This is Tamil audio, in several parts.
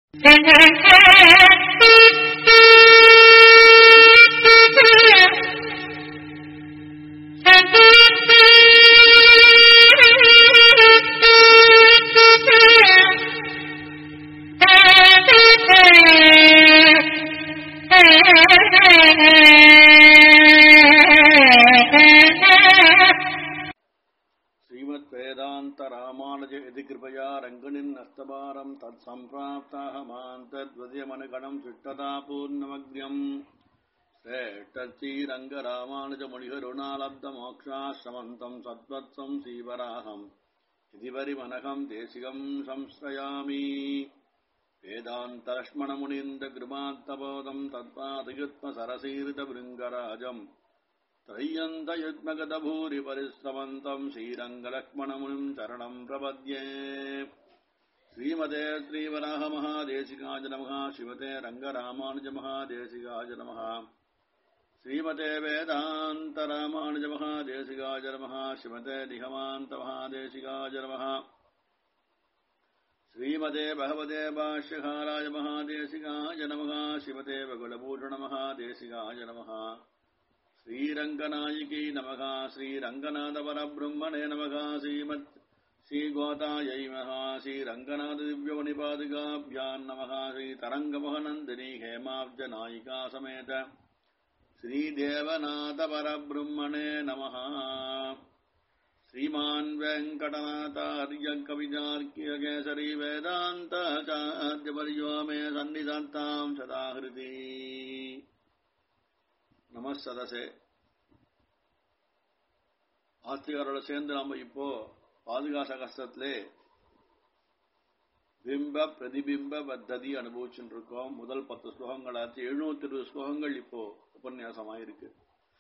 श्रीमद् वेदान्त रामानुज यदि कृपया रङ्गनिम् नस्तभारम् तत्सम्प्राप्ताहमान् तद्वद्यमनुगणम् चिट्टदा पूर्णमग्र्यम् श्रेष्ठश्रीरङ्गरामानुजमुनिगरुणालब्धमोक्षाश्रमन्तम् सद्वत्सम् श्रीवराहम् इति परिमनघम् देशिकम् संश्रयामि वेदान्तलक्ष्मणमुनीन्द्रगृमात्तबोधम् तत्पादयुत्मसरसीरितभृङ्गराजम् त्रय्यन्तयुग्मगतभूरिपरिश्रमन्तम् श्रीरङ्गलक्ष्मणमुनिम् चरणम् प्रपद्ये श्रीमते श्रीवराहमहादेशिकाय नमः शिवते रङ्गरामानुजमहादेशिकाय नमः श्रीमते वेदान्तरामानुजमहादेशिकाय नमः शिवते निगमान्तमहादेशिकाय नमः श्रीमते भगवते भाष्यकाराय महादेशिकाय नमः शिवते बकुलभूषणमहादेशिकाय नमः श्रीरङ्गनायिकी नमः श्रीरङ्गनाथपरब्रह्मणे नमः श्रीमत् श्रीगोतायै नमः श्रीरङ्गनाथदिव्यमणिपादिकाभ्याम् नमः श्रीतरङ्गमोहनन्दिनी हेमाब्जनायिका समेत श्रीदेवनाथपरब्रह्मणे नमः श्रीमान् वेङ्कटनाथार्यकविजार्क्यकेसरी वेदान्ताचार्यपर्यो मे सन्निधत्ताम् सदाहृति நமசதசே ஆஸ்திகாரோட சேர்ந்து நம்ம இப்போ பாதுகாச கஷ்டத்திலே பிம்ப பிரதிபிம்ப பத்ததி அனுபவிச்சுட்டு இருக்கோம் முதல் பத்து ஸ்லோகங்களாச்சு எழுநூத்தி இருபது ஸ்லோகங்கள் இப்போ உபன்யாசமாயிருக்கு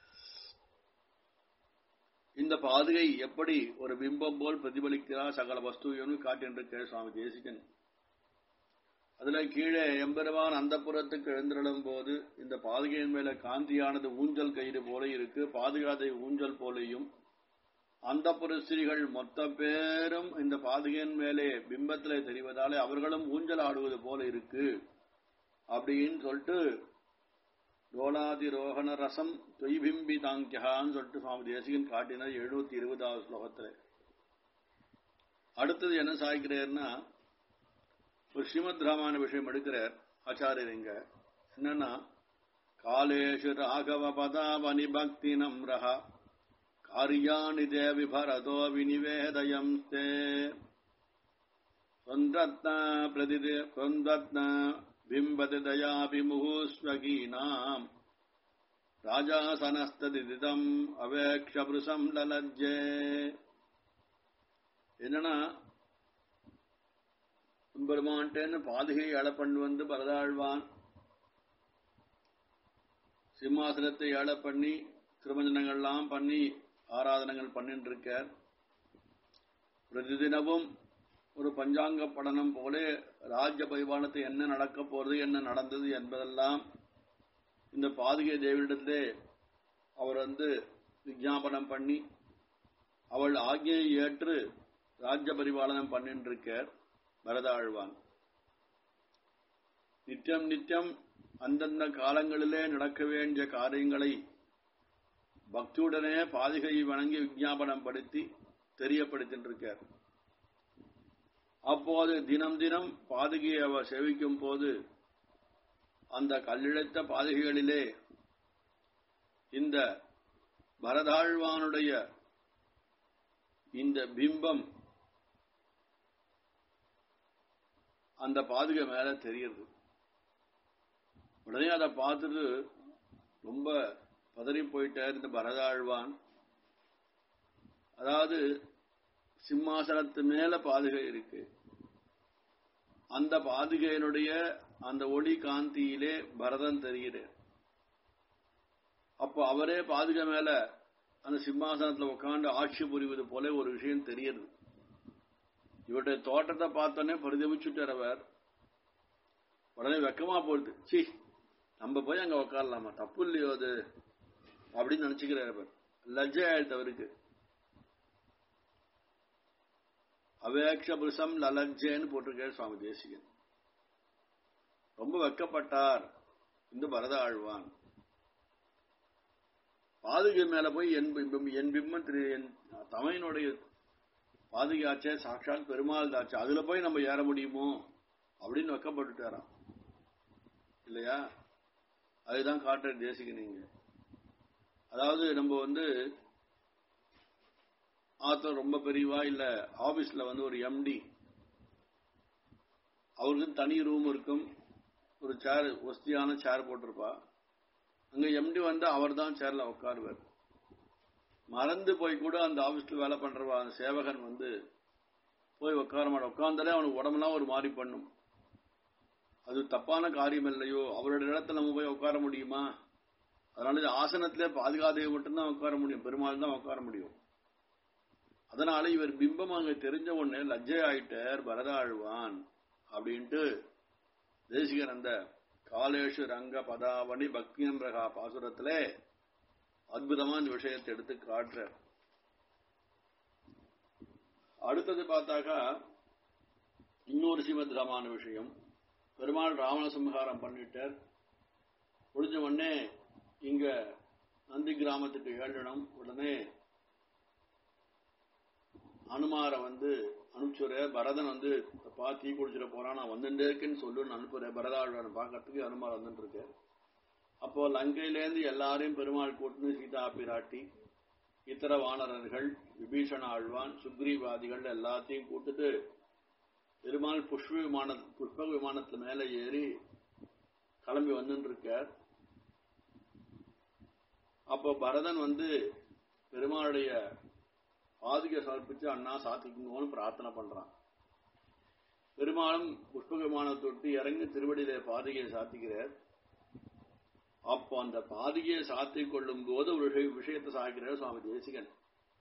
இந்த பாதுகை எப்படி ஒரு பிம்பம் போல் பிரதிபலிக்கிறார் சகல வஸ்துவையும் காட்டின்றிருக்கிற சுவாமி தேசிகன் அதுல கீழே எம்பெருமான் அந்த புறத்துக்கு எழுந்திரளும் போது இந்த பாதுகையின் மேல காந்தியானது ஊஞ்சல் கயிறு போல இருக்கு பாதுகாதை ஊஞ்சல் போலையும் அந்த புரஸ்திரிகள் மொத்த பேரும் இந்த பாதுகையின் மேலே பிம்பத்திலே தெரிவதாலே அவர்களும் ஊஞ்சல் ஆடுவது போல இருக்கு அப்படின்னு சொல்லிட்டு டோலாதிரோகண ரசம் தொய்பிம்பி தாங்கியான்னு சொல்லிட்டு சுவாமி தேசிகன் காட்டினார் எழுநூத்தி இருபதாவது ஸ்லோகத்துல அடுத்தது என்ன சாய்க்கிறேன்னா ஒரு ஸ்ரீமத் ராமாயண விஷயம் எடுக்கிறார் ஆச்சாரியர் இங்க என்னன்னா காலேஷு ராகவ பதாவனி பக்தி நம்ரஹ காரியாணி தேவி பரதோ வினிவேதயம் தே சொந்தத்ன பிரதிதே சொந்தத்ன பிம்பதி தயாபிமுகூஸ்வகீனாம் ராஜாசனஸ்ததிதம் அவேக்ஷபுருஷம் லலஜ்ஜே என்னன்னா பெருமான்ட்டேன்னு பாதுகையை அழ பண்ணி வந்து பரதாழ்வான் சிம்மாசனத்தை ஏழ பண்ணி திருமஞ்சனங்கள்லாம் பண்ணி ஆராதனங்கள் பண்ணிட்டு இருக்கார் பிரதிதினமும் ஒரு பஞ்சாங்க படனம் போல ராஜ்ய பரிபாலனத்தை என்ன நடக்க போறது என்ன நடந்தது என்பதெல்லாம் இந்த பாதுகை தேவியிடத்திலே அவர் வந்து விஜாபனம் பண்ணி அவள் ஆகியை ஏற்று ராஜ்ய பரிபாலனம் பண்ணிட்டு இருக்கார் பரதாழ்வான் நித்தியம் நித்தியம் அந்தந்த காலங்களிலே நடக்க வேண்டிய காரியங்களை பக்தியுடனே பாதுகையை வணங்கி விஜாபனம் படுத்தி தெரியப்படுத்தின்றிருக்கார் அப்போது தினம் தினம் பாதுகையை அவர் சேவிக்கும் போது அந்த கல்லிழைத்த பாதுகைகளிலே இந்த பரதாழ்வானுடைய இந்த பிம்பம் அந்த பாதுகை மேல தெரியுது உடனே அதை பார்த்துட்டு ரொம்ப பதறி போயிட்டார் இந்த பரதாழ்வான் அதாவது சிம்மாசனத்து மேல பாதுகை இருக்கு அந்த பாதுகையினுடைய அந்த ஒளி காந்தியிலே பரதன் தெரிகிறார் அப்போ அவரே பாதுகை மேல அந்த சிம்மாசனத்துல உட்காந்து ஆட்சி புரிவது போல ஒரு விஷயம் தெரியுது இவருடைய தோட்டத்தை பார்த்தோன்னே பரிதவிச்சுட்டார் அவர் உடனே வெக்கமா போடுது சி நம்ம போய் அங்க உட்காரலாமா தப்பு இல்லையோ அது அப்படின்னு நினைச்சுக்கிறார் அவர் லஜ்ஜை ஆயிடுத்து அவருக்கு அவேக்ஷ புருஷம் லலஜ்ஜேன்னு போட்டிருக்காரு சுவாமி தேசிகன் ரொம்ப வெக்கப்பட்டார் இந்த பரத ஆழ்வான் பாதுகை மேல போய் என் பிம்பம் என் பிம்பம் திரு என் தமையனுடைய பாதுகாச்சே சாட்சாத் பெருமாள் தாச்சு அதுல போய் நம்ம ஏற முடியுமோ அப்படின்னு வெக்கப்பட்டுட்டாராம் இல்லையா அதுதான் காட்டுற தேசிக நீங்க அதாவது நம்ம வந்து ஆத்தர் ரொம்ப பெரியவா இல்ல ஆபீஸ்ல வந்து ஒரு எம்டி அவருக்கு தனி ரூம் இருக்கும் ஒரு சேர் வசதியான சேர் போட்டிருப்பா அங்க எம்டி வந்து அவர் தான் சேர்ல உட்காருவார் மறந்து போய் கூட அந்த ஆபீஸ்ல வேலை பண்றவா அந்த சேவகன் வந்து போய் உட்கார மாட்டான் உட்கார்ந்தாலே அவனுக்கு உடம்பெல்லாம் ஒரு மாதிரி பண்ணும் அது தப்பான காரியம் இல்லையோ அவருடைய இடத்துல நம்ம போய் உட்கார முடியுமா அதனால இந்த ஆசனத்திலே பாதுகாதேவி மட்டும்தான் உட்கார முடியும் பெருமாள் தான் உட்கார முடியும் அதனால இவர் பிம்பம் அங்க தெரிஞ்ச உடனே லஜ்ஜை ஆயிட்டார் பரதாழ்வான் அப்படின்ட்டு தேசிகன் அந்த காலேஷு ரங்க பதாவணி பக்தியம் ரகா பாசுரத்திலே அற்புதமா இந்த விஷயத்தை எடுத்து காட்டுற அடுத்தது பார்த்தாக்கா இன்னொரு சிவத்ரமான விஷயம் பெருமாள் ராவண சம்ஹாரம் பண்ணிட்டார் முடிஞ்ச உடனே இங்க நந்தி கிராமத்துக்கு ஏழனம் உடனே அனுமார வந்து அனுப்பிச்சுற பரதன் வந்து பா தீ குடிச்சிட போறான் நான் வந்துட்டே இருக்கேன்னு சொல்லுன்னு அனுப்புறேன் பரதாழ்வான் பார்க்கறதுக்கு அனுமார் வந்துட்டு இருக்கு அப்போ லங்கையிலேருந்து எல்லாரையும் பெருமாள் கூட்டுன்னு சீதா பிராட்டி இத்தர வானரர்கள் விபீஷண ஆழ்வான் சுக்ரீவாதிகள் எல்லாத்தையும் கூட்டுட்டு பெருமாள் புஷ்ப விமான புஷ்ப விமானத்துல மேல ஏறி கிளம்பி வந்துட்டு இருக்கார் அப்போ பரதன் வந்து பெருமாளுடைய பாதுகை சமர்ப்பிச்சு அண்ணா சாத்திக்குங்கன்னு பிரார்த்தனை பண்றான் பெருமாளும் புஷ்ப விமானத்தை விட்டு இறங்கி திருவடியில பாதுகையை சாத்திக்கிறார் அப்போ அந்த பாதுகையை சாத்திக் கொள்ளும் போது ஒரு விஷயத்தை சாகிறார் சுவாமி தேசிகன்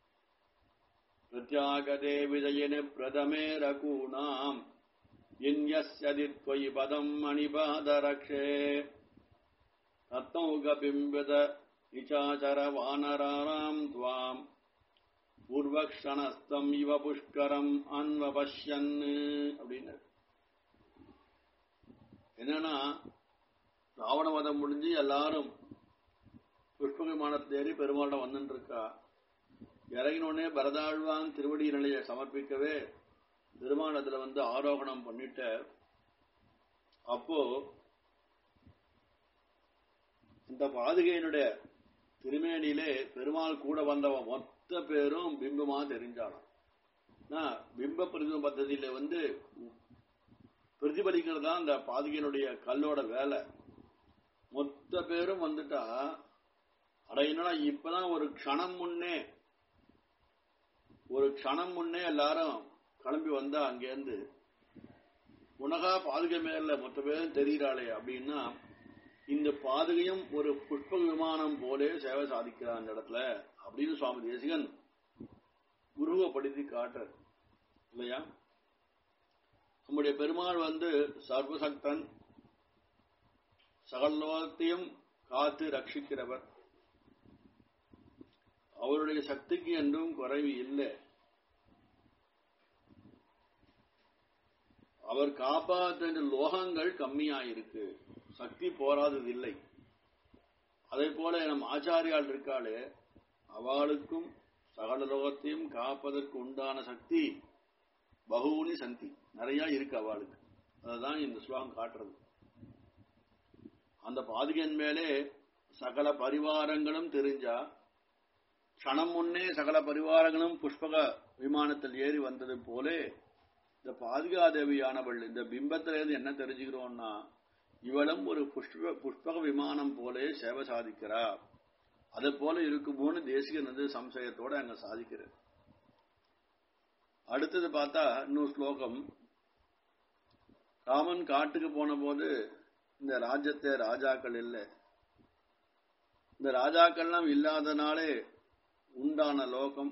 பிரத்யாகதே விஜயனு பிரதமே ரகூணாம் இன்யஸ்யதித்வயி பதம் மணிபாதரக்ஷே ரத்தௌகபிம்பித நிச்சாச்சர வானராம் துவாம் பூர்வக்ஷணஸ்தம் இவ புஷ்கரம் அன்வபஷ்யன் அப்படின்னு என்னன்னா ராவண மதம் முடிஞ்சு எல்லாரும் புஷ்ப விமானத்தில் ஏறி பெருமாளிடம் வந்துட்டு இருக்கா இறங்கினோடனே பரதாழ்வான் திருவடி நிலையை சமர்ப்பிக்கவே பெருமானத்துல வந்து ஆரோகணம் பண்ணிட்ட அப்போ இந்த பாதுகையினுடைய திருமேனியிலே பெருமாள் கூட வந்தவன் மொத்த பேரும் பிம்பமா தெரிஞ்சாலும் பிம்ப பிரதிப பദ്ധதியில வந்து பிரதிபலிக்கிறது தான் அந்த பாதுகையினுடைய கல்லோட வேலை மொத்த பேரும் வந்துட்டா அட என்னடா இப்பதான் ஒரு க்ஷணம் முன்னே ஒரு க்ஷணம் முன்னே எல்லாரும் கிளம்பி வந்தா அங்கேருந்து உனகா பாதுகை மேல மொத்த பேரும் தெரிகிறாளே அப்படின்னா இந்த பாதுகையும் ஒரு புஷ்ப விமானம் போலே சேவை சாதிக்கிறான் அந்த இடத்துல அப்படின்னு சுவாமி தேசிகன் உருவப்படுத்தி காட்டுற இல்லையா நம்முடைய பெருமாள் வந்து சர்வசக்தன் சகலோகத்தையும் காத்து ரட்சிக்கிறவர் அவருடைய சக்திக்கு என்றும் குறைவு இல்லை அவர் காப்பாற்ற லோகங்கள் கம்மியாயிருக்கு சக்தி போராதது இல்லை அதே போல நம் ஆச்சாரியால் இருக்காளே அவளுக்கும் சகல லோகத்தையும் காப்பதற்கு உண்டான சக்தி பகுனி சந்தி நிறைய இருக்கு அவளுக்கு அதுதான் இந்த ஸ்லோகம் காட்டுறது அந்த பாதுகையின் மேலே சகல பரிவாரங்களும் தெரிஞ்சா க்ஷணம் முன்னே சகல பரிவாரங்களும் புஷ்பக விமானத்தில் ஏறி வந்தது போலே இந்த பாதுகாதேவியானவள் இந்த பிம்பத்திலிருந்து என்ன தெரிஞ்சுக்கிறோம்னா இவளும் ஒரு புஷ்ப புஷ்பக விமானம் போலே சேவை சாதிக்கிறா அது போல இருக்குமோன்னு தேசிகன் வந்து சம்சயத்தோட அங்க சாதிக்கிறார் அடுத்தது பார்த்தா இன்னொரு ஸ்லோகம் ராமன் காட்டுக்கு போன போது இந்த ராஜ்யத்தை ராஜாக்கள் இல்லை இந்த ராஜாக்கள்லாம் இல்லாதனாலே உண்டான லோகம்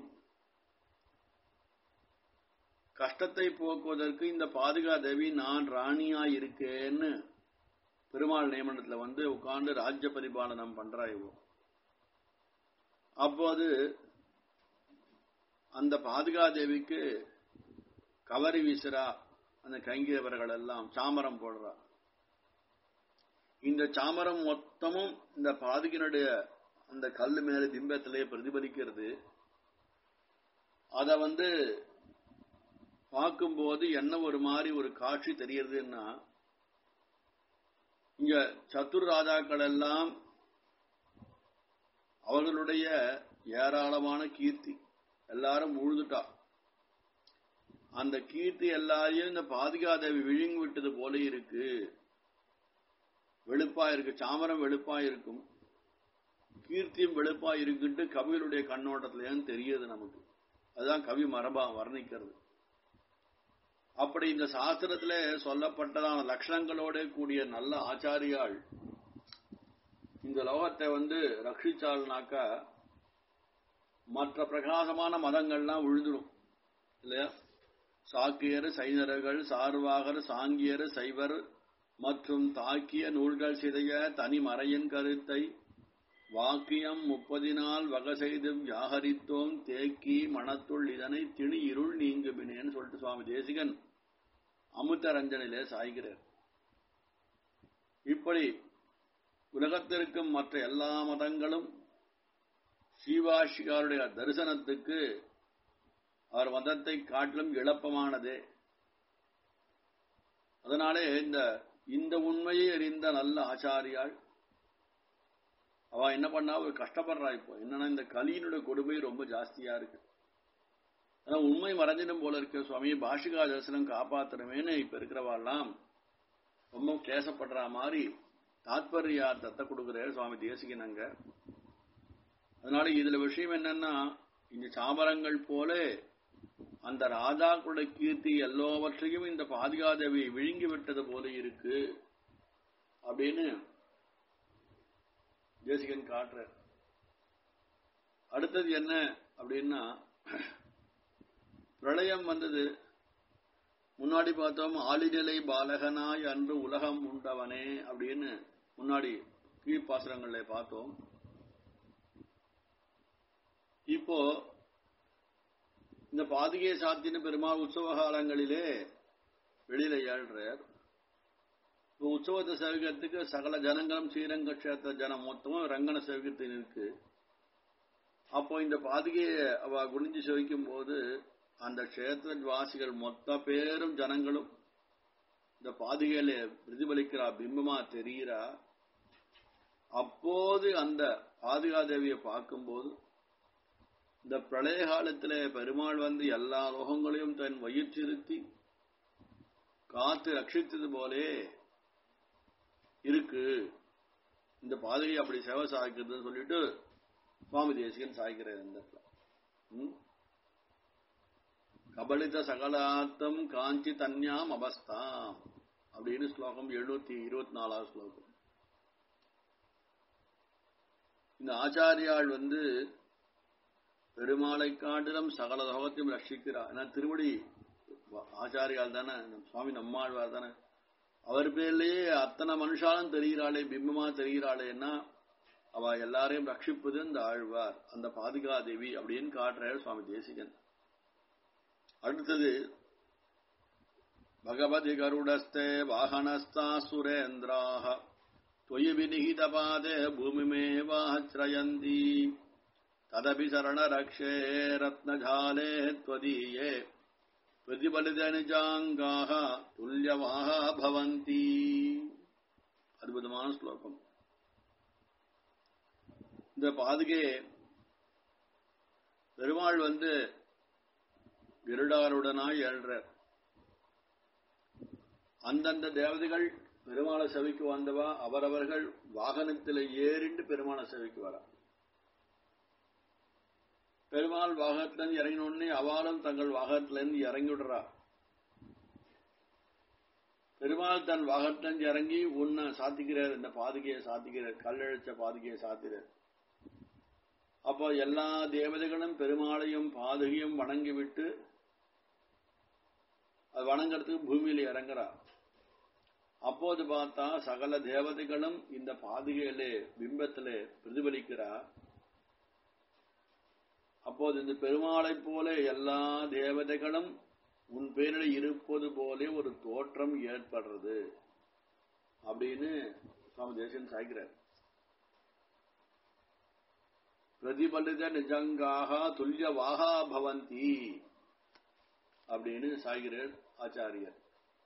கஷ்டத்தை போக்குவதற்கு இந்த பாதுகா தேவி நான் ராணியா இருக்கேன்னு பெருமாள் நியமனத்துல வந்து உட்கார்ந்து ராஜ்ய பரிபாலனம் பண்றா இவோ அப்போது அந்த பாதுகா தேவிக்கு கவரி வீசுறா அந்த கைங்கியவர்கள் எல்லாம் சாமரம் போடுறா இந்த சாமரம் மொத்தமும் இந்த பாதுகினுடைய அந்த கல்லு மேல பிம்பத்திலே பிரதிபலிக்கிறது அத வந்து பார்க்கும்போது என்ன ஒரு மாதிரி ஒரு காட்சி தெரியறதுன்னா இங்க சத்துர் ராஜாக்கள் எல்லாம் அவர்களுடைய ஏராளமான கீர்த்தி எல்லாரும் உழுதுட்டா அந்த கீர்த்தி எல்லாரையும் இந்த பாதுகாதேவி விழுங்கி விட்டது போல இருக்கு வெளுப்பா இருக்கு சாமரம் வெளுப்பா இருக்கும் கீர்த்தியும் வெளுப்பா இருக்குன்ட்டு கவிகளுடைய கண்ணோட்டத்திலேயும் தெரியுது நமக்கு அதுதான் கவி மரபா வர்ணிக்கிறது அப்படி இந்த சாஸ்திரத்துல சொல்லப்பட்டதான லட்சணங்களோட கூடிய நல்ல ஆச்சாரியாள் இந்த லோகத்தை வந்து ரட்சிச்சாள்னாக்கா மற்ற பிரகாசமான மதங்கள்லாம் விழுந்துடும் இல்லையா சாக்கியர் சைனர்கள் சார்வாகர் சாங்கியர் சைவர் மற்றும் தாக்கிய நூல்கள் சிதைய தனி மறையின் கருத்தை வாக்கியம் முப்பதினால் வகை செய்து வியாகரித்தோம் தேக்கி மனத்துள் இதனை திணி இருள் நீங்குமினேன்னு சொல்லிட்டு சுவாமி தேசிகன் அமுத்தரஞ்சனிலே சாய்கிறார் இப்படி உலகத்திற்கும் மற்ற எல்லா மதங்களும் ஸ்ரீவாஷிகாருடைய தரிசனத்துக்கு அவர் மதத்தை காட்டிலும் இழப்பமானதே அதனாலே இந்த இந்த உண்மையை அறிந்த நல்ல ஆச்சாரியாள் அவ என்ன பண்ணா ஒரு கஷ்டப்படுறா இப்போ என்னன்னா இந்த கலியினுடைய கொடுமை ரொம்ப ஜாஸ்தியா இருக்கு ஆனா உண்மை மறைஞ்சிடும் போல இருக்க சுவாமி பாஷிகா தரிசனம் காப்பாத்துறமேன்னு இப்ப இருக்கிறவாள்லாம் ரொம்ப கேசப்படுற மாதிரி தாத்பரியார்த்தத்தை கொடுக்குறாரு சுவாமி தேசிகனங்க அதனால இதுல விஷயம் என்னன்னா இந்த சாமரங்கள் போல அந்த ராஜாக்களுடைய கீர்த்தி எல்லாவற்றையும் இந்த பாதுகாதேவி விழுங்கி விட்டது போல இருக்கு அப்படின்னு தேசிகன் காட்டுற அடுத்தது என்ன அப்படின்னா பிரளயம் வந்தது முன்னாடி பார்த்தோம் ஆளிநிலை பாலகனாய் அன்று உலகம் உண்டவனே அப்படின்னு முன்னாடி கீழ்ப்பாசுரங்கள்ல பார்த்தோம் இப்போ இந்த பாதுகை சாத்தின பெருமாள் உற்சவ காலங்களிலே வெளியில ஏழ்றார் இப்போ உற்சவத்தை சேவிக்கிறதுக்கு சகல ஜனங்களும் ஸ்ரீரங்க கஷேத்திர ஜனம் மொத்தமும் ரங்கன சேவிக்கத்து இருக்கு அப்போ இந்த பாதுகையை அவ குனிஞ்சு சேவிக்கும் போது அந்த கஷேத்திர வாசிகள் மொத்த பேரும் ஜனங்களும் இந்த பாதுகையில பிரதிபலிக்கிறா பிம்பமா தெரிகிறா அப்போது அந்த பாதுகாதேவியை பார்க்கும்போது இந்த பிரளய காலத்துல பெருமாள் வந்து எல்லா லோகங்களையும் தன் வயிற்றிருத்தி காத்து ரட்சித்தது போலே இருக்கு இந்த பாதகை அப்படி சேவை சாய்க்கிறதுன்னு சொல்லிட்டு சுவாமி தேசிகன் சாய்க்கிறார் இந்த இடத்துல ம்? கபலித சகலார்த்தம் காஞ்சி தன்யாம் அவஸ்தாம் அப்படின்னு ஸ்லோகம் எழுநூத்தி இருபத்தி நாலாவது ஸ்லோகம் இந்த ஆச்சாரியாள் வந்து பெருமாளை காட்டிலும் சகல லோகத்தையும் ரட்சிக்கிறார் ஏன்னா திருவடி ஆச்சாரியால் தானே நம் சுவாமி நம்மாழ்வார் தானே அவர் பேர்லயே அத்தனை மனுஷாலும் தெரிகிறாளே பிம்பமா தெரிகிறாளேன்னா அவ எல்லாரையும் ரட்சிப்பது இந்த ஆழ்வார் அந்த பாதுகாதேவி அப்படின்னு காட்டுறாரு சுவாமி தேசிகன் அடுத்தது பகவதி கருடஸ்தே வாகனஸ்தா சுரேந்திராக त्वयि विनिहितपादे भूमिमेवाश्रयन्ती तदपि शरणरक्षे रत्नजाले त्वदीये प्रतिफलितनिजाङ्गाः तुल्यवाः भवन्ति அற்புதமான ஸ்லோகம் இந்த பாதுகே பெருமாள் வந்து விருடாருடனாய் ஏழ்றார் அந்தந்த தேவதைகள் பெருமாளை செவிக்கு வந்தவா அவரவர்கள் வாகனத்தில் ஏறிண்டு பெருமாளை செவிக்கு வரா பெருமாள் வாகனத்திலிருந்து இறங்கினோடனே அவளும் தங்கள் வாகனத்திலிருந்து இறங்கி விடுறா பெருமாள் தன் வாகனத்திலிருந்து இறங்கி உன்னை சாத்திக்கிறார் இந்த பாதுகையை சாத்திக்கிறார் கல்லழிச்ச பாதுகையை சாத்திறார் அப்போ எல்லா தேவதைகளும் பெருமாளையும் பாதுகையும் வணங்கிவிட்டு அது வணங்குறதுக்கு பூமியில இறங்குறா அப்போது பார்த்தா சகல தேவதைகளும் இந்த பாதுகையிலே பிம்பத்திலே பிரதிபலிக்கிறா அப்போது இந்த பெருமாளைப் போல எல்லா தேவதைகளும் உன் பேரில் இருப்பது போலே ஒரு தோற்றம் ஏற்படுறது அப்படின்னு சுவாமி தேசியன் சாய்க்கிறார் பிரதிபலித நிஜங்காக துல்லியவாகா பவந்தி அப்படின்னு சாய்கிறார் ஆச்சாரியர்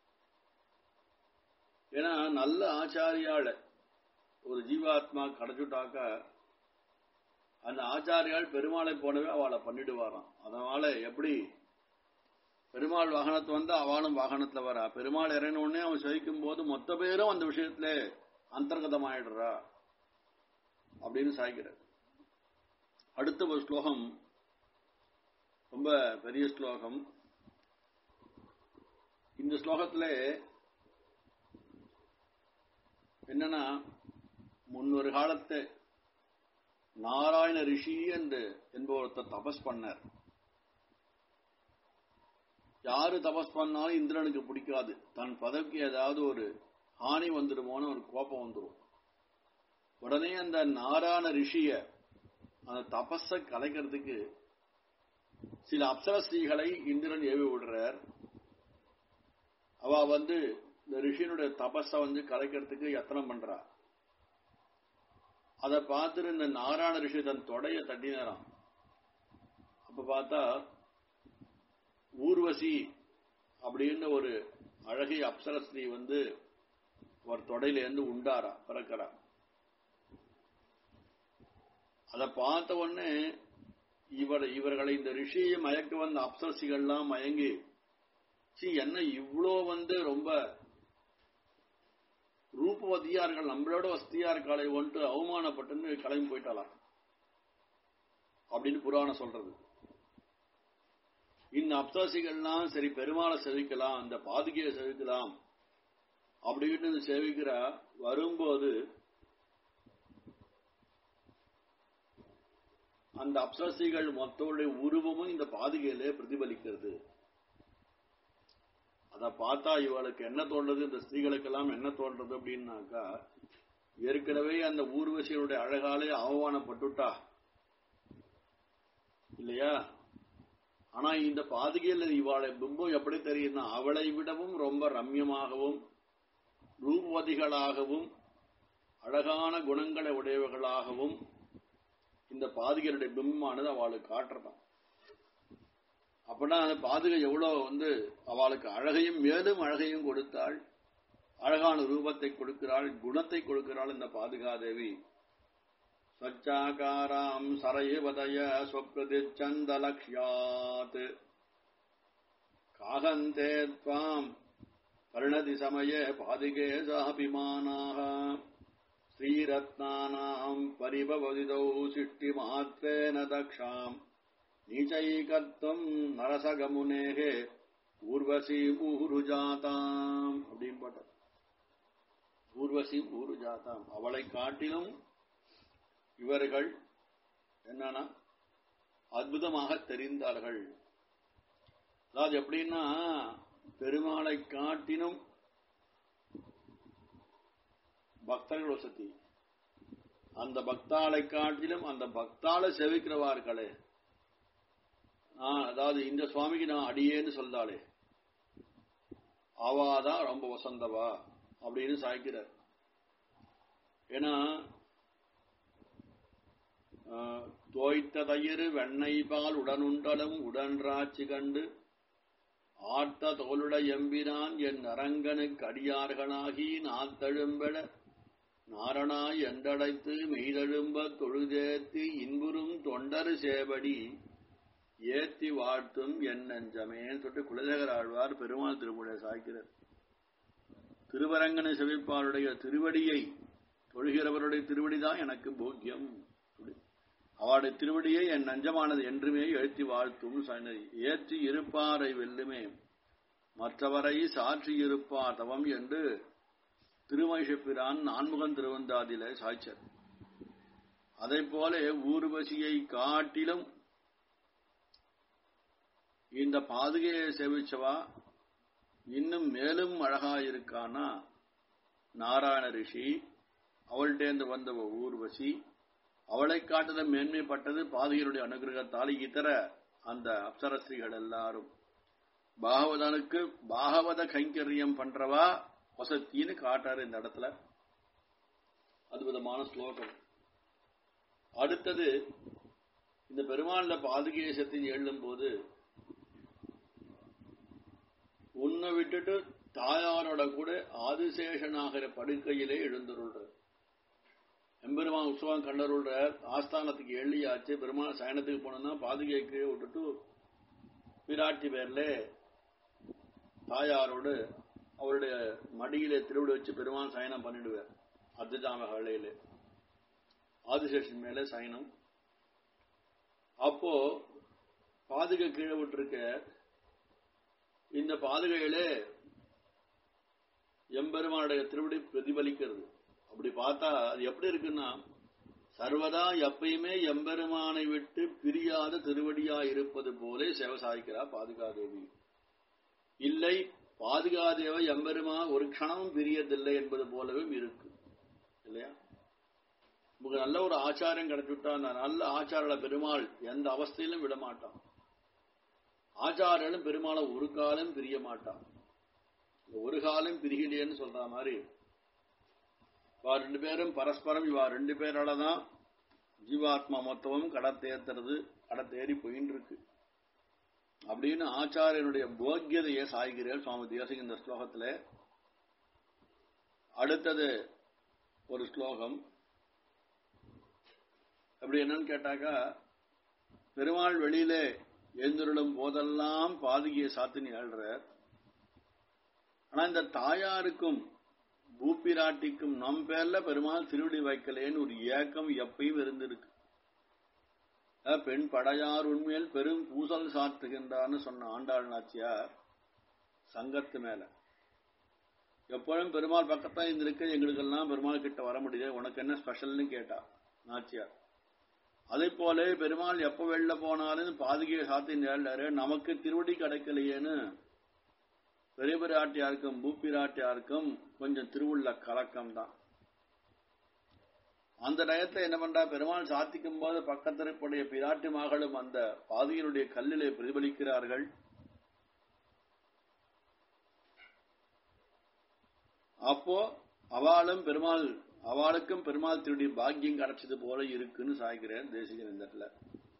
ஏன்னா நல்ல ஆச்சாரியால ஒரு ஜீவாத்மா கிடைச்சுட்டாக்கா அந்த ஆச்சாரியால் பெருமாளை போனவே அவளை பண்ணிடுவாராம் அதனால எப்படி பெருமாள் வாகனத்தை வந்து அவளும் வாகனத்துல வரா பெருமாள் இறங்கின உடனே அவன் சகிக்கும் போது மொத்த பேரும் அந்த விஷயத்துல அந்தர்கதமாயிடுறா அப்படின்னு சாய்க்கிறார் அடுத்த ஒரு ஸ்லோகம் ரொம்ப பெரிய ஸ்லோகம் இந்த ஸ்லோகத்துல என்னன்னா முன்னொரு காலத்து நாராயண ரிஷி என்று என்பவர்த்த தபஸ் பண்ணார் யாரு தபஸ் பண்ணாலும் இந்திரனுக்கு பிடிக்காது தன் பதவிக்கு ஏதாவது ஒரு ஹானி வந்துடுமோன்னு ஒரு கோபம் வந்துடும் உடனே அந்த நாராயண ரிஷிய அந்த தபஸ கலைக்கிறதுக்கு சில அப்சரஸ்ரீகளை இந்திரன் ஏவி விடுறார் அவ வந்து இந்த ரிஷியனுடைய தபஸ வந்து கலைக்கிறதுக்கு யத்தனம் பண்றா அதை பார்த்துட்டு இந்த நாராயண ரிஷி தன் தொடைய தட்டினாராம் அப்ப பார்த்தா ஊர்வசி அப்படின்னு ஒரு அழகிய அப்சரஸ்ரீ வந்து ஒரு தொடையில இருந்து உண்டாரா பிறக்கிறா அதை பார்த்த உடனே இவர் இவர்களை இந்த ரிஷியை மயக்க வந்த அப்சரசிகள்லாம் மயங்கி சி என்ன இவ்வளோ வந்து ரொம்ப ரூபவதியார்கள் நம்மளோட வசதியா இருக்காளை வந்துட்டு அவமானப்பட்டுன்னு கிளம்பி போயிட்டாலாம் அப்படின்னு புராணம் சொல்றது இந்த அப்சாசிகள்லாம் சரி பெருமாளை செவிக்கலாம் அந்த பாதுகையை செவிக்கலாம் அப்படின்னு சேவிக்கிறா வரும்போது அந்த அப்சசிகள் மொத்தோடைய உருவமும் இந்த பாதுகையிலே பிரதிபலிக்கிறது அதை பார்த்தா இவளுக்கு என்ன தோன்றது இந்த ஸ்திரீகளுக்கெல்லாம் என்ன தோன்றது அப்படின்னாக்கா ஏற்கனவே அந்த ஊர்வசியனுடைய அழகாலே அவமானப்பட்டுட்டா இல்லையா ஆனா இந்த பாதுகையில் இவாளை பிம்பம் எப்படி தெரியுதுன்னா அவளை விடவும் ரொம்ப ரம்யமாகவும் ரூபவதிகளாகவும் அழகான குணங்களை உடையவர்களாகவும் இந்த பாதுகையுடைய பிம்பமானது அவளுக்கு காட்டுறதாம் அப்படின்னா அந்த பாதுகை எவ்வளவு வந்து அவளுக்கு அழகையும் மேலும் அழகையும் கொடுத்தாள் அழகான ரூபத்தை கொடுக்கிறாள் குணத்தை கொடுக்கிறாள் இந்த பாதுகாதேவி स्वच्छाकाराम् सरयवदय स्वप्रतिच्छन्दलक्ष्यात् काहन्ते त्वाम् परिणति समये पादिके साभिमानाः श्रीरत्नानाम् परिभवदितौ सिष्टिमात्रेण दक्षाम् நீச்சைகத்துவம் நரசகமுனேகே ஊர்வசி ஊருஜாதாம் அப்படின்னு போட்டார் ஊர்வசி ஊருஜாதாம் அவளை காட்டிலும் இவர்கள் என்னன்னா அற்புதமாக தெரிந்தார்கள் அதாவது எப்படின்னா பெருமாளை காட்டினும் பக்தர்கள் வசதி அந்த பக்தாளை காட்டிலும் அந்த பக்தாளை செவிக்கிறவார்களே அதாவது இந்த சுவாமிக்கு நான் அடியேன்னு சொல்றாளே அவாதான் ரொம்ப வசந்தவா அப்படின்னு சாய்க்கிறார் ஏன்னா தோய்த்த தயிர் வெண்ணெய் பால் உடனுண்டலும் உடன்றாட்சி கண்டு ஆர்த்த தோளுட எம்பினான் என் அரங்கனுக்கு அடியார்களாகி நாத்தழும்பெட நாரணாய் என்றடைத்து மெய்தழும்ப தொழுதேத்தி இன்புறும் தொண்டரு சேவடி ஏத்தி வாழ்த்தும் என் நெஞ்சமேன்னு சொல்லிட்டு குலசேகர ஆழ்வார் பெருமாள் திருமுடைய சாய்க்கிறார் திருவரங்கனை செவிப்பாருடைய திருவடியை தொழுகிறவருடைய திருவடிதான் எனக்கு போக்கியம் அவருடைய திருவடியை என் நஞ்சமானது என்றுமே எழுத்தி வாழ்த்தும் சன்னதி ஏற்றி இருப்பாரை வெல்லுமே மற்றவரை சாற்றி இருப்பார் தவம் என்று திருமகிஷப்பிரான் நான்முகன் திருவந்தாதில சாய்ச்சர் அதை போல ஊர்வசியை காட்டிலும் இந்த பாதுகையை சேவிச்சவா இன்னும் மேலும் அழகா இருக்கானா நாராயண ரிஷி அவள்கிட்டேந்து வந்தவ ஊர்வசி அவளை காட்டுத மேன்மைப்பட்டது பாதகியருடைய அனுகிரகத்தால் இதர அந்த அப்சரஸ்ரீகள் எல்லாரும் பாகவதனுக்கு பாகவத கைங்கரியம் பண்றவா வசத்தின்னு காட்டாரு இந்த இடத்துல அற்புதமான ஸ்லோகம் அடுத்தது இந்த பெருமாள்ல பாதுகேசத்தில் எழும் போது உன்னை விட்டுட்டு தாயாரோட கூட ஆதிசேஷனாகிற படுக்கையிலே எழுந்துருள்ற எம்பெருமான் உற்சவம் கண்டருள்ற ஆஸ்தானத்துக்கு எள்ளியாச்சு பெருமாள் சயனத்துக்கு போனோம்னா பாதுகையை கீழே விட்டுட்டு பிராட்டி பேர்ல தாயாரோடு அவருடைய மடியிலே திருவிட வச்சு பெருமாள் சயனம் பண்ணிடுவார் அர்த்தஜாம வேளையில ஆதிசேஷன் மேல சயனம் அப்போ பாதுகை கீழே விட்டுருக்க இந்த பாதுகையிலே எம்பெருமானுடைய திருவிடி பிரதிபலிக்கிறது அப்படி பார்த்தா அது எப்படி இருக்குன்னா சர்வதா எப்பயுமே எம்பெருமானை விட்டு பிரியாத திருவடியா இருப்பது போலே சேவை சாய்க்கிறா பாதுகாதேவி இல்லை பாதுகாதேவ எம்பெருமா ஒரு க்ஷணமும் பிரியதில்லை என்பது போலவே இருக்கு இல்லையா உங்களுக்கு நல்ல ஒரு ஆச்சாரம் கிடைச்சுட்டா அந்த நல்ல ஆச்சார பெருமாள் எந்த அவஸ்தையிலும் விட மாட்டான் ஆச்சாரனும் பெருமாளை ஒரு காலம் பிரிய மாட்டான் ஒரு காலம் பிரிகிலேன்னு சொல்ற மாதிரி இவா ரெண்டு பேரும் பரஸ்பரம் இவா ரெண்டு பேரால தான் ஜீவாத்மா மொத்தமும் கடத்தேத்துறது கடத்தேறி போயின்னு இருக்கு அப்படின்னு ஆச்சாரியனுடைய போக்கியதையை சாய்கிறேன் சுவாமி தேசிக இந்த ஸ்லோகத்துல அடுத்தது ஒரு ஸ்லோகம் அப்படி என்னன்னு கேட்டாக்கா பெருமாள் வெளியிலே எழுந்துருளும் போதெல்லாம் பாதுகியை சாத்தினி ஆள்றார் ஆனா இந்த தாயாருக்கும் பூப்பிராட்டிக்கும் நம் பேர்ல பெருமாள் திருவடி வைக்கலேன்னு ஒரு ஏக்கம் எப்பயும் இருந்திருக்கு பெண் படையார் உண்மையில் பெரும் பூசல் சாத்துகின்றான்னு சொன்ன ஆண்டாள் நாச்சியார் சங்கத்து மேல எப்பொழுதும் பெருமாள் பக்கத்தான் இருந்திருக்கு எங்களுக்கெல்லாம் பெருமாள் கிட்ட வர முடியுது உனக்கு என்ன ஸ்பெஷல்னு கேட்டா நாச்சியார் அதே போல பெருமாள் எப்ப வெளில போனாலும் பாதுகையை சாத்தி நேர்ந்தாரு நமக்கு திருவடி கிடைக்கலையேன்னு பெரிய பிராட்டியாருக்கும் பூப்பிராட்டியாருக்கும் கொஞ்சம் திருவுள்ள கலக்கம் தான் அந்த டயத்துல என்ன பண்றா பெருமாள் சாத்திக்கும் போது பக்கத்திற்குடைய பிராட்டி மகளும் அந்த பாதியினுடைய கல்லிலே பிரதிபலிக்கிறார்கள் அப்போ அவளும் பெருமாள் அவளுக்கும் பெருமாள் திருடி பாக்கியம் கிடைச்சது போல இருக்குன்னு சாய்க்கிறேன் தேசிகன் இந்த இடத்துல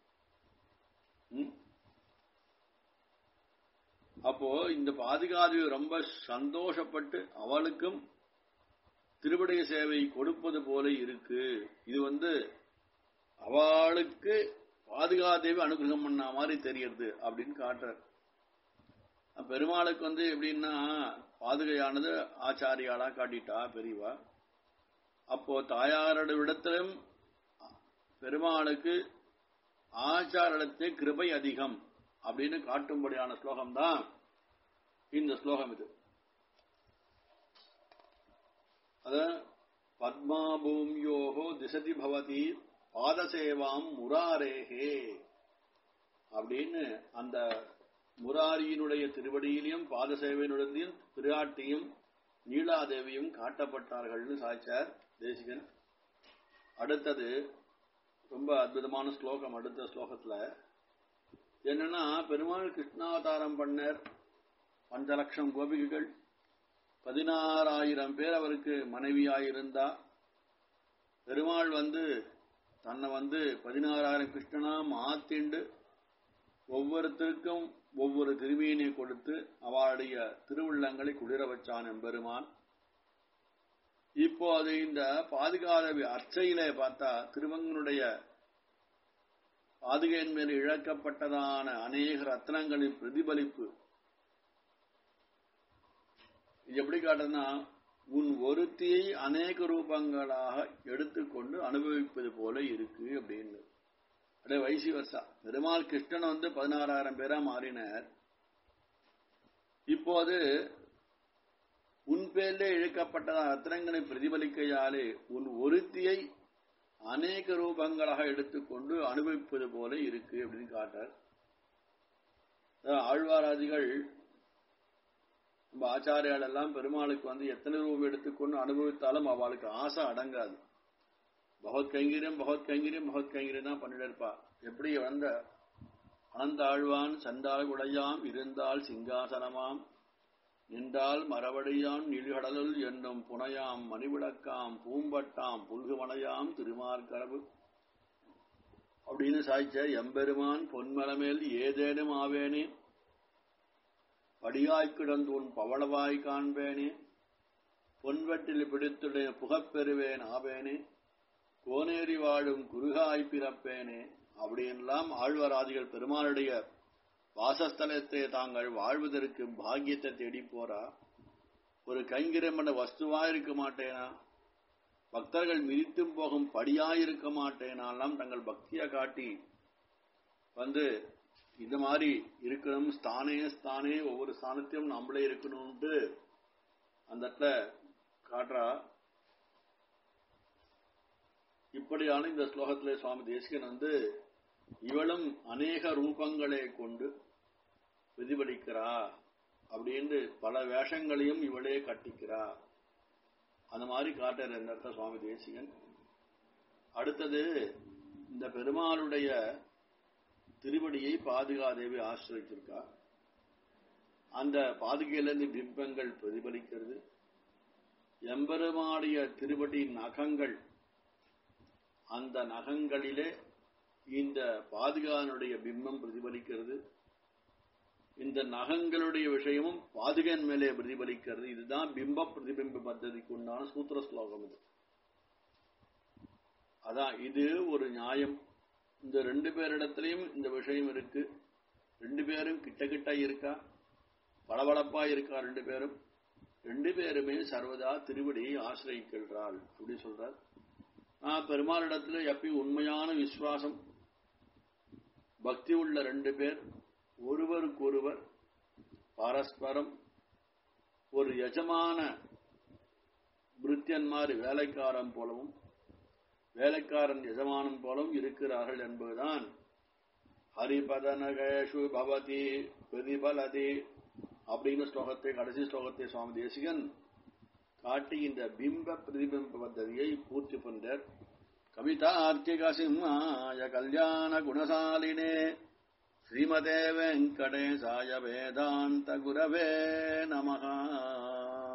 அப்போ இந்த பாதுகாப்பு ரொம்ப சந்தோஷப்பட்டு அவளுக்கும் திருவிடைய சேவை கொடுப்பது போல இருக்கு இது வந்து அவளுக்கு பாதுகாதேவி அனுகிரகம் பண்ண மாதிரி தெரியறது அப்படின்னு காட்டுறார் பெருமாளுக்கு வந்து எப்படின்னா பாதுகையானது ஆச்சாரியாளா காட்டிட்டா பெரியவா அப்போ தாயாரோட இடத்திலும் பெருமாளுக்கு ஆச்சாரத்தை கிருபை அதிகம் அப்படின்னு காட்டும்படியான ஸ்லோகம் தான் இந்த ஸ்லோகம் இது அத பத்மாபூமியோகோ திசதி பவதி பாதசேவாம் முராரேகே அப்படின்னு அந்த முராரியினுடைய திருவடியிலையும் பாதசேவையினுடையும் பிராட்டியும் நீலாதேவியும் காட்டப்பட்டார்கள்னு சாய்ச்சார் தேசிகன் அடுத்தது ரொம்ப அற்புதமான ஸ்லோகம் அடுத்த ஸ்லோகத்துல என்னன்னா பெருமாள் கிருஷ்ணாவதாரம் பண்ணர் பஞ்ச லட்சம் கோபிகைகள் பதினாறாயிரம் பேர் அவருக்கு மனைவியாயிருந்தா பெருமாள் வந்து தன்னை வந்து பதினாறாயிரம் கிருஷ்ணனா மாத்திண்டு ஒவ்வொருத்தருக்கும் ஒவ்வொரு திருமீனை கொடுத்து அவளுடைய திருவுள்ளங்களை குளிர வச்சான் எம்பெருமான் இப்போ அது இந்த பாதுகாத அர்ச்சையில பார்த்தா திருவங்கனுடைய பாதுகையின் மேல் இழக்கப்பட்டதான அநேக ரத்னங்களின் பிரதிபலிப்பு இது எப்படி காட்டுதுன்னா உன் ஒருத்தியை அநேக ரூபங்களாக எடுத்துக்கொண்டு அனுபவிப்பது போல இருக்கு அப்படின்னு அப்படியே வைசி வருஷா பெருமாள் கிருஷ்ணன் வந்து பதினாறாயிரம் பேரா மாறினார் இப்போது உன் பேர்ல இழுக்கப்பட்டதா ரத்னங்களை பிரதிபலிக்கையாலே உன் ஒருத்தியை அநேக ரூபங்களாக எடுத்துக்கொண்டு அனுபவிப்பது போல இருக்கு அப்படின்னு காட்டார் ஆழ்வாராதிகள் நம்ம ஆச்சாரியால் எல்லாம் பெருமாளுக்கு வந்து எத்தனை ரூபம் எடுத்துக்கொண்டு அனுபவித்தாலும் அவளுக்கு ஆசை அடங்காது பகவத் கைங்கரியம் பகவத் கைங்கரியம் பகவத் கைங்கரியம் தான் பண்ணிட்டு இருப்பா எப்படி வந்த அனந்தாழ்வான் சந்தாள் உடையாம் இருந்தால் சிங்காசனமாம் நின்றால் மரவடியான் நிழ்கடலுள் என்னும் புனையாம் மணிவிளக்காம் பூம்பட்டாம் புல்குமலையாம் திருமார்கரவு அப்படின்னு சாய்ச்ச எம்பெருமான் பொன்மலமேல் ஏதேனும் ஆவேனே படியாய்க் கிடந்தூன் பவளவாய் காண்பேனே பொன்வெட்டில் பிடித்துடைய புகப்பெறுவேன் ஆவேனே கோனேறி வாழும் குருகாய் பிறப்பேனே அப்படின்லாம் ஆழ்வாராதிகள் பெருமாளுடைய வாசஸ்தலத்தை தாங்கள் வாழ்வதற்கு பாக்கியத்தை தேடி போறா ஒரு கைங்கிரமன வஸ்துவா இருக்க மாட்டேனா பக்தர்கள் மிதித்தும் போகும் படியாயிருக்க மாட்டேனாலாம் தங்கள் பக்தியை காட்டி வந்து இந்த மாதிரி இருக்கணும் ஸ்தானே ஸ்தானே ஒவ்வொரு ஸ்தானத்தையும் நம்மளே இருக்கணும்ட்டு அந்த இடத்துல காட்டுறா இப்படியான இந்த ஸ்லோகத்திலே சுவாமி தேசிகன் வந்து இவளும் அநேக ரூபங்களை கொண்டு பிரதிபலிக்கிறா அப்படின்னு பல வேஷங்களையும் இவளே கட்டிக்கிறா அந்த மாதிரி காட்டுற இந்த இடத்த சுவாமி தேசிகன் அடுத்தது இந்த பெருமாளுடைய திருவடியை பாதுகாதேவி ஆசிரியத்திருக்கா அந்த பாதுகையிலிருந்து பிம்பங்கள் பிரதிபலிக்கிறது எம்பெருமாடைய திருவடி நகங்கள் அந்த நகங்களிலே இந்த பாதுகானுடைய பிம்பம் பிரதிபலிக்கிறது இந்த நகங்களுடைய விஷயமும் பாதுகன் மேலே பிரதிபலிக்கிறது இதுதான் பிம்ப பிரதிபிம்ப பத்ததிக்கு உண்டான சூத்திர ஸ்லோகம் இது அதான் இது ஒரு நியாயம் இந்த ரெண்டு பேரிடத்திலையும் இந்த விஷயம் இருக்கு ரெண்டு பேரும் கிட்ட கிட்ட இருக்கா பளபளப்பா இருக்கா ரெண்டு பேரும் ரெண்டு பேருமே சர்வதா திருவடியை ஆசிரியிக்கின்றாள் அப்படி சொல்றார் நான் பெருமாளிடத்துல எப்பயும் உண்மையான விசுவாசம் பக்தி உள்ள ரெண்டு பேர் ஒருவருக்கொருவர் பரஸ்பரம் ஒரு எஜமான பிருத்தியன்மார் வேலைக்காரன் போலவும் வேலைக்காரன் எஜமானன் போலவும் இருக்கிறார்கள் என்பதுதான் ஹரிபதனகேஷு பவதி பிரதிபலதி அப்படின்னு ஸ்லோகத்தை கடைசி ஸ்லோகத்தை சுவாமி தேசிகன் காட்டி இந்த பிம்ப பிரதிபிம்ப பദ്ധதியை பூர்த்தி பண்றார் கவிதார்த்திக சிம்மாய கல்யாண குணசாலினே ஸ்ரீமதே வெங்கடேசாய வேதாந்த குரவே நமகா